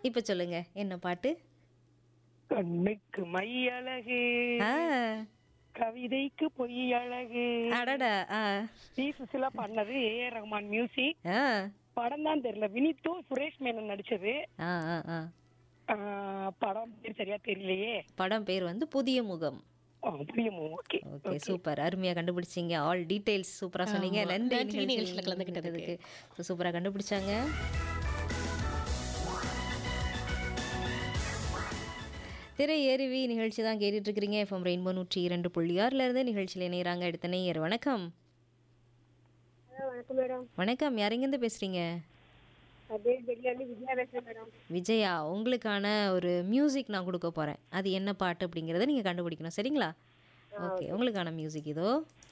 இப்ப சொல்லுங்க என்ன பாட்டு கண்ணுக்கு மை அழகு ஆ கவிதைக்கு பொய் அழகு அடடா ஆ டி சுசிலா பண்ணது ஏ ஆர் ரஹ்மான் மியூசிக் ஆ படம் தான் தெரியல வினித்தும் சுரேஷ் மேனன் நடிச்சது ஆ ஆ ஆ ஆஹ் படம் பேர் சரியா தெரியலையே படம் பேர் வந்து புதிய முகம் புரியுமோ ஓகே ஓகே சூப்பர் அருமையா கண்டுபிடிச்சீங்க ஆல் டீடைல்ஸ் சூப்பரா சொன்னீங்க ஆமா. நன்றி நன்றி நிகழ்ச்சியில் நிகழ்ச்சியில கலந்துக்கிட்டதுக்கு. கலந்துக்கிட்டதுக்கு. சூப்பரா கண்டுபிடிச்சாங்க திரை ஏருவி நிகழ்ச்சி தான் கேட்டுட்டு இருக்கிறீங்க எஃப்எம் ரெயின்போ நூற்றி இரண்டு புள்ளி ஆறுல இருந்து நிகழ்ச்சியில் இணையறாங்க அடுத்த நேயர் வணக்கம் வணக்கம் மேடம் வணக்கம் யாரெங்கிருந்து பேசுறீங்க அதே வெளியிலேருந்து விஜயா பேசுறேன் மேடம் விஜயா உங்களுக்கான ஒரு மியூசிக் நான் கொடுக்க போறேன் அது என்ன பாட்டு அப்படிங்கிறத நீங்க கண்டுபிடிக்கணும் சரிங்களா ஓகே உங்களுக்கான மியூசிக் இதோ